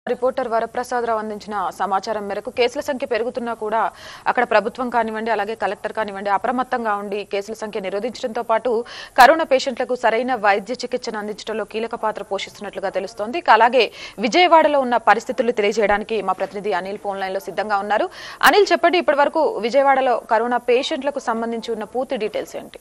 reporter Varaprasad Rao అందించిన సమాచారం మేరకు కేసుల సంఖ్య పెరుగుతున్నా కూడా అక్కడ ప్రభుత్వం కానివ్వండి అలాగే కలెక్టర్ కానివ్వండి అప్రమత్తంగా ఉండి కేసుల సంఖ్య నిరోధించడంతో పాటు కరోనా పేషెంట్లకు సరైన వైద్య చికిత్సను అందించడంలో కీలక పాత్ర పోషిస్తున్నట్లుగా తెలుస్తోంది ఇక అలాగే విజయవాడలో ఉన్న పరిస్థితులు తెలియజేయడానికి మా ప్రతినిధి అనిల్ ఫోన్ లైన్ లో సిద్ధంగా ఉన్నారు అనిల్ చెప్పండి ఇప్పటి వరకు విజయవాడలో కరోనా పేషెంట్లకు సంబంధించి ఉన్న పూర్తి డీటెయిల్స్ ఏంటి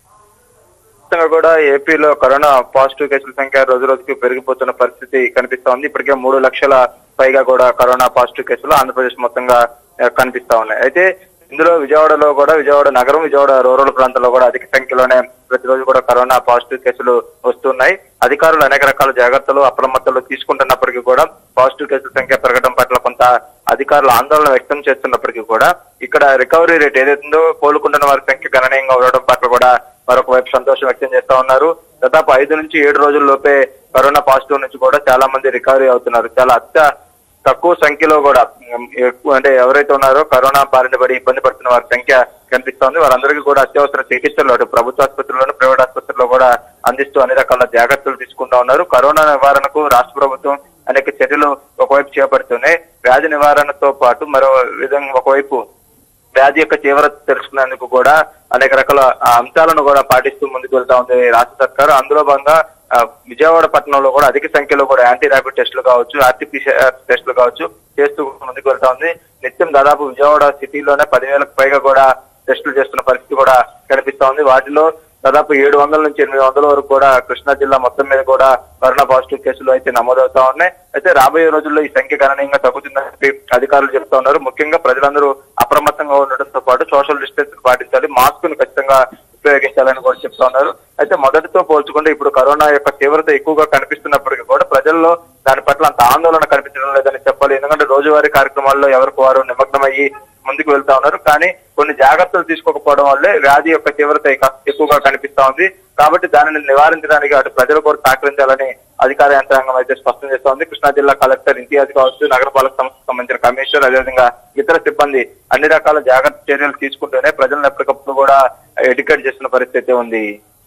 మొత్తంగా కూడా ఏపీలో కరోనా పాజిటివ్ కేసుల సంఖ్య రోజు రోజుకి పెరిగిపోతున్న పరిస్థితి కనిపిస్తా ఉంది ఇప్పటికే మూడు లక్షల పైగా కూడా కరోనా పాజిటివ్ కేసులు ఆంధ్రప్రదేశ్ మొత్తంగా ఆ, కనిపిస్తా ఉన్నాయి అయితే ఇందులో విజయవాడలో కూడా విజయవాడ నగరం విజయవాడ రూరల్ ప్రాంతాల్లో కూడా అధిక సంఖ్యలోనే ప్రతిరోజు కూడా కరోనా పాజిటివ్ కేసులు వస్తున్నాయి అధికారులు అనేక రకాల జాగ్రత్తలు అప్రమత్తలు తీసుకుంటున్నప్పటికీ కూడా పాజిటివ్ కేసుల సంఖ్య పెరగడం పట్ల కొంత అధికారులు ఆందోళన వ్యక్తం చేస్తున్నప్పటికీ కూడా ఇక్కడ రికవరీ రేట్ ఏదైతుందో కోలుకుంటున్న వారి సంఖ్య గణనీయంగా ఉండడం పట్ల కూడా మరొక వైపు సంతోషం వ్యక్తం చేస్తా ఉన్నారు దాదాపు ఐదు నుంచి ఏడు రోజుల్లోపే కరోనా పాజిటివ్ నుంచి కూడా చాలా మంది రికవరీ అవుతున్నారు చాలా అత్య తక్కువ సంఖ్యలో కూడా ఉమ్, ఎక్కువ అంటే ఎవరైతే ఉన్నారో కరోనా బారిన పడి ఇబ్బంది పడుతున్న వారి సంఖ్య కనిపిస్తోంది వారందరికీ కూడా అత్యవసర చికిత్సలు అటు ప్రభుత్వ ఆసుపత్రుల్లోనూ ప్రైవేట్ ఆసుపత్రుల్లో కూడా అందిస్తూ అన్ని రకాల జాగ్రత్తలు తీసుకుంటా ఉన్నారు కరోనా నివారణకు రాష్ట్ర ప్రభుత్వం అనేక చర్యలు ఒకవైపు చేపడుతున్నాయి వ్యాధి నివారణతో పాటు మరో విధంగా ఒకవైపు వ్యాధి యొక్క తీవ్రత తెలుసుకునేందుకు కూడా అనేక రకాల ఆ, అంశాలను కూడా పాటిస్తూ ముందుకు వెళ్తా ఉంది రాష్ట్ర సర్కారు అందులో భాగంగా ఆ, విజయవాడ పట్టణంలో కూడా అధిక సంఖ్యలో కూడా యాంటీ ర్యాపిడ్ టెస్టులు కావచ్చు ఆర్టీపీసీఆర్ టెస్టులు కావచ్చు చేస్తూ ముందుకు వెళ్తా ఉంది నిత్యం దాదాపు విజయవాడ సిటీలోనే పదివేలకు పైగా కూడా టెస్టులు చేస్తున్న పరిస్థితి కూడా కనిపిస్తా ఉంది వాటిలో దాదాపు ఏడు వందల నుంచి ఎనిమిది వందల వరకు కూడా కృష్ణా జిల్లా మొత్తం మీద కూడా కరోనా పాజిటివ్ కేసులు అయితే నమోదవుతా ఉన్నాయి అయితే రాబోయే రోజుల్లో ఈ సంఖ్య గణనీయంగా తగ్గుతుందని చెప్పి అధికారులు చెప్తా ఉన్నారు ముఖ్యంగా ప్రజలందరూ అప్రమత్తంగా ఉండడంతో పాటు సోషల్ డిస్టెన్స్ పాటించాలి మాస్క్ ను ఖచ్చితంగా ఉపయోగించాలని కూడా చెప్తా ఉన్నారు అయితే మొదటితో పోల్చుకుంటే ఇప్పుడు కరోనా యొక్క తీవ్రత ఎక్కువగా కనిపిస్తున్నప్పటికీ కూడా ప్రజల్లో దాని పట్ల అంత ఆందోళన కనిపించడం లేదని చెప్పాలి ఎందుకంటే రోజువారీ కార్యక్రమాల్లో ఎవరికి వారు నిమగ్నమయ్యి ముందుకు వెళ్తా ఉన్నారు కానీ కొన్ని జాగ్రత్తలు తీసుకోకపోవడం వల్లే వ్యాధి యొక్క తీవ్రత ఇక- ఎక్కువగా కనిపిస్తా ఉంది కాబట్టి దానిని నివారించడానికి అటు ప్రజలు కూడా సహకరించాలని అధికార యంత్రాంగం అయితే స్పష్టం చేస్తా ఉంది కృష్ణా జిల్లా కలెక్టర్ ఇంతియాజ్ కావచ్చు నగరపాలక సంస్థకు సంబంధించిన కమిషనర్ అదేవిధంగా ఇతర సిబ్బంది అన్ని రకాల జాగ్రత్త చర్యలు తీసుకుంటూనే ప్రజలను ఎప్పటికప్పుడు కూడా ఎడ్యుకేట్ చేస్తున్న పరిస్థితి ఉంది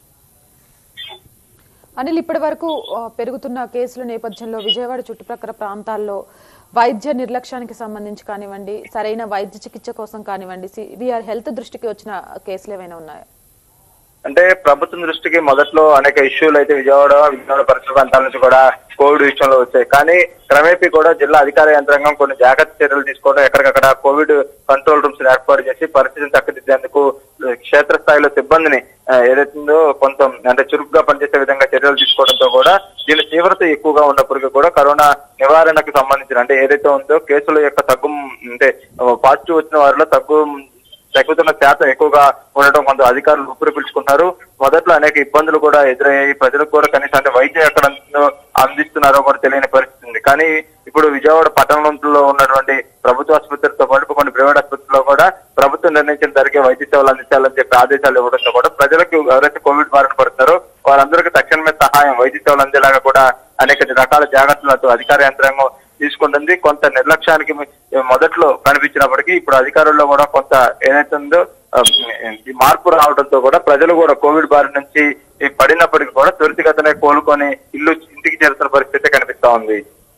అనిల్ ఇప్పటి వరకు ఆ, పెరుగుతున్న కేసుల నేపథ్యంలో విజయవాడ చుట్టుప్రక్కల ప్రాంతాల్లో వైద్య నిర్లక్ష్యానికి సంబంధించి కానివ్వండి సరైన వైద్య చికిత్స కోసం కానివ్వండి సివిఆర్ హెల్త్ దృష్టికి వచ్చిన కేసులు ఏమైనా ఉన్నాయా అంటే ప్రభుత్వం దృష్టికి మొదట్లో అనేక ఇష్యూలు అయితే విజయవాడ విజయవాడ పరిసర ప్రాంతాల నుంచి కూడా కోవిడ్ విషయంలో వచ్చాయి కానీ క్రమేపీ కూడా జిల్లా అధికార యంత్రాంగం కొన్ని జాగ్రత్త చర్యలు తీసుకోవడం ఎక్కడికక్కడ కోవిడ్ కంట్రోల్ రూమ్స్ ఏర్పాటు చేసి పరిస్థితిని చక్కదిద్దేందుకు క్షేత్రస్థాయిలో సిబ్బందిని ఆ, ఏదైతుందో కొంత అంటే చురుగ్గా పనిచేసే విధంగా చర్యలు తీసుకోవడంతో కూడా దీని తీవ్రత ఎక్కువగా ఉన్నప్పటికీ కూడా కరోనా నివారణకు సంబంధించిన అంటే ఏదైతే ఉందో కేసుల యొక్క తగ్గు అంటే పాజిటివ్ వచ్చిన వారిలో తగ్గు తగ్గుతున్న శాతం ఎక్కువగా ఉండటం కొంత అధికారులు ఊపిరి పీల్చుకుంటున్నారు మొదట్లో అనేక ఇబ్బందులు కూడా ఎదురయ్యాయి ప్రజలకు కూడా కనీసం అంటే వైద్యం ఎక్కడ అందిస్తుందో- అందిస్తున్నారో కూడా తెలియని పరిస్థితి ఉంది కానీ ఇప్పుడు విజయవాడ పట్టణంలో ఉన్నటువంటి ప్రభుత్వ ఆసుపత్రితో పాటు కొన్ని ప్రైవేట్ ఆసుపత్రుల్లో కూడా ప్రభుత్వం నిర్ణయించిన ధరకే వైద్య సేవలు అందించాలని చెప్పి ఆదేశాలు ఇవ్వడంతో కూడా ప్రజలకు ఎవరైతే కోవిడ్ బారిన పడుతున్నారో వారందరికీ తక్షణమే సహాయం వైద్య సేవలు అందేలాగా కూడా అనేక రకాల జాగ్రత్తలతో అధికార యంత్రాంగం తీసుకుంటుంది కొంత నిర్లక్ష్యానికి మొదట్లో కనిపించినప్పటికీ ఇప్పుడు అధికారుల్లో కూడా కొంత ఏదైతే ఉందో ఆ, ఈ మార్పు రావడంతో కూడా ప్రజలు కూడా కోవిడ్ బారి నుంచి ఈ పడినప్పటికీ కూడా త్వరితగతనే కోలుకొని ఇల్లు ఇంటికి చేరుతున్న పరిస్థితి కనిపిస్తా ఉంది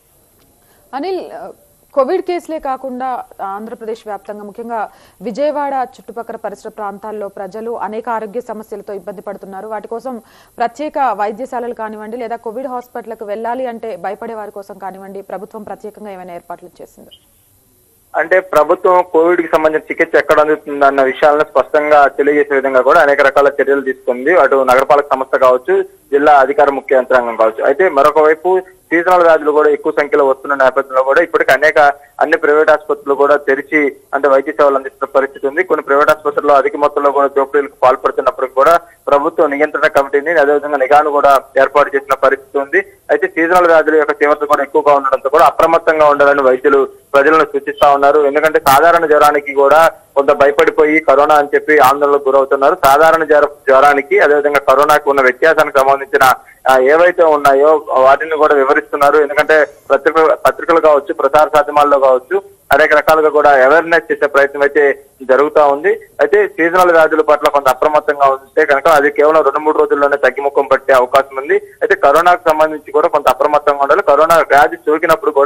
అనిల్ ఆ, కోవిడ్ కేసులే కాకుండా ఆంధ్రప్రదేశ్ వ్యాప్తంగా ముఖ్యంగా విజయవాడ చుట్టుపక్కల పరిసర ప్రాంతాల్లో ప్రజలు అనేక ఆరోగ్య సమస్యలతో ఇబ్బంది పడుతున్నారు వాటి కోసం ప్రత్యేక వైద్యశాలలు కానివ్వండి లేదా కోవిడ్ హాస్పిటల్కి వెళ్ళాలి అంటే భయపడే వారి కోసం కానివ్వండి ప్రభుత్వం ప్రత్యేకంగా ఏమైనా ఏర్పాట్లు చేసింది అంటే ప్రభుత్వం కోవిడ్ కి సంబంధించిన చికిత్స ఎక్కడ అందుతుంది అన్న విషయాలను స్పష్టంగా తెలియజేసే విధంగా కూడా అనేక రకాల చర్యలు తీసుకుంది అటు నగరపాలక సంస్థ కావచ్చు జిల్లా అధికార ముఖ్య యంత్రాంగం కావచ్చు అయితే మరొక వైపు సీజనల్ వ్యాధులు కూడా ఎక్కువ సంఖ్యలో వస్తున్న నేపథ్యంలో కూడా ఇప్పటికి అనేక అన్ని ప్రైవేట్ ఆసుపత్రులు కూడా తెరిచి అంటే వైద్య సేవలు అందిస్తున్న పరిస్థితి ఉంది కొన్ని ప్రైవేట్ ఆసుపత్రుల్లో అధిక మొత్తంలో కూడా దోపిడీలకు పాల్పడుతున్నప్పటికీ కూడా ప్రభుత్వం నియంత్రణ కమిటీని అదేవిధంగా నిఘాను కూడా ఏర్పాటు చేసిన పరిస్థితి ఉంది అయితే సీజనల్ వ్యాధుల యొక్క తీవ్రత కూడా ఎక్కువగా ఉండడంతో కూడా అప్రమత్తంగా ఉండాలని వైద్యులు ప్రజలను సూచిస్తా ఉన్నారు ఎందుకంటే సాధారణ జ్వరానికి కూడా కొంత భయపడిపోయి కరోనా అని చెప్పి ఆందోళనకు గురవుతున్నారు సాధారణ జ్వర జ్వరానికి అదేవిధంగా కరోనాకు ఉన్న వ్యత్యాసానికి సంబంధించిన ఆ, ఏవైతే ఉన్నాయో వాటిని కూడా వివరిస్తున్నారు ఎందుకంటే పత్రిక పత్రికలు కావచ్చు ప్రసార మాధ్యమాల్లో కావచ్చు అనేక రకాలుగా కూడా అవేర్నెస్ చేసే ప్రయత్నం అయితే జరుగుతా ఉంది అయితే సీజనల్ వ్యాధుల పట్ల కొంత అప్రమత్తంగా ఉంటే కనుక అది కేవలం రెండు మూడు రోజుల్లోనే తగ్గిముఖం పట్టే అవకాశం ఉంది అయితే కరోనాకు సంబంధించి కూడా కొంత అప్రమత్తంగా ఉండాలి కరోనా వ్యాధి సోకినప్పుడు కూడా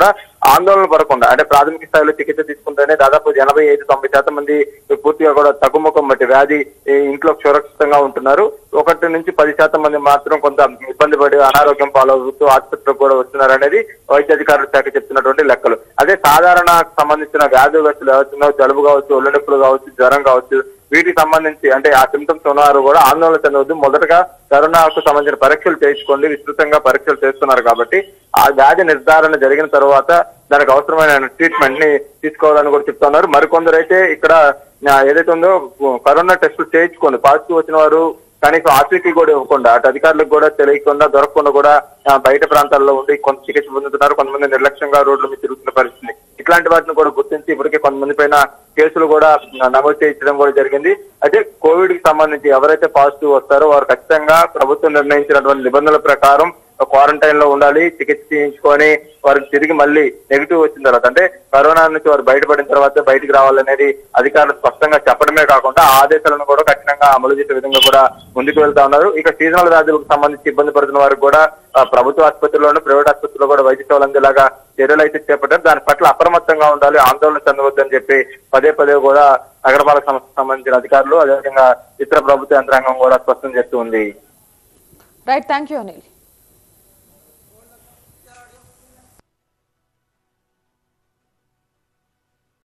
ఆందోళన పడకుండా అంటే ప్రాథమిక స్థాయిలో చికిత్స తీసుకుంటేనే దాదాపు ఎనభై ఐదు తొంభై శాతం మంది పూర్తిగా కూడా తగ్గుముఖం బట్టి వ్యాధి ఈ ఇంట్లో సురక్షితంగా ఉంటున్నారు ఒకటి నుంచి పది శాతం మంది మాత్రం కొంత ఇబ్బంది పడి అనారోగ్యం పాలవుతూ ఆసుపత్రికి కూడా వస్తున్నారు అనేది వైద్య అధికారుల శాఖ చెప్తున్నటువంటి లెక్కలు అదే సాధారణ సంబంధించిన వ్యాధిగ్రస్తులు ఎవరున్నారో జలుబు కావచ్చు ఒళ్ళు నొప్పులు కావచ్చు జ్వరం కావచ్చు వీటికి సంబంధించి అంటే ఆ సిమ్టమ్స్ ఉన్నవారు కూడా ఆందోళన చెందవద్దు మొదటగా కరోనాకు సంబంధించిన పరీక్షలు చేయించుకోండి విస్తృతంగా పరీక్షలు చేస్తున్నారు కాబట్టి ఆ వ్యాధి నిర్ధారణ జరిగిన తర్వాత దానికి అవసరమైన ట్రీట్మెంట్ ని తీసుకోవాలని కూడా చెప్తున్నారు మరికొందరు అయితే ఇక్కడ ఆ, ఏదైతే ఉందో కరోనా టెస్టులు చేయించుకోండి పాజిటివ్ వచ్చిన వారు కనీసం ఆచూకీ కూడా ఇవ్వకుండా అటు అధికారులకు కూడా తెలియకుండా దొరకకుండా కూడా ఆ, బయట ప్రాంతాల్లో ఉండి కొంత చికిత్స పొందుతున్నారు కొంతమంది నిర్లక్ష్యంగా రోడ్ల మీద తిరుగుతున్న పరిస్థితి ఇట్లాంటి వాటిని కూడా గుర్తించి ఇప్పటికే కొంతమంది పైన కేసులు కూడా ఆ, నమోదు చేయించడం కూడా జరిగింది అయితే కోవిడ్ కి సంబంధించి ఎవరైతే పాజిటివ్ వస్తారో వారు ఖచ్చితంగా ప్రభుత్వం నిర్ణయించినటువంటి నిబంధనల ప్రకారం క్వారంటైన్ లో ఉండాలి చికిత్స చేయించుకొని వారికి తిరిగి మళ్ళీ నెగిటివ్ వచ్చిన తర్వాత అంటే కరోనా నుంచి వారు బయటపడిన తర్వాత బయటికి రావాలనేది అధికారులు స్పష్టంగా చెప్పడమే కాకుండా ఆ ఆదేశాలను కూడా కఠినంగా అమలు చేసే విధంగా కూడా ముందుకు వెళ్తా ఉన్నారు ఇక సీజనల్ వ్యాధులకు సంబంధించి ఇబ్బంది పడుతున్న వారికి కూడా ఆ, ప్రభుత్వ ఆసుపత్రిలోను ప్రైవేట్ ఆసుపత్రిలో కూడా వైద్య సేవలు అందేలాగా చర్యలు అయితే చేపట్టారు దాని పట్ల అప్రమత్తంగా ఉండాలి ఆందోళన చెందవద్దని చెప్పి పదే పదే కూడా నగరపాలక సంస్థకు సంబంధించిన అధికారులు అదేవిధంగా ఇతర ప్రభుత్వ యంత్రాంగం కూడా స్పష్టం చేస్తూ ఉంది రైట్ థ్యాంక్ యూ అనిల్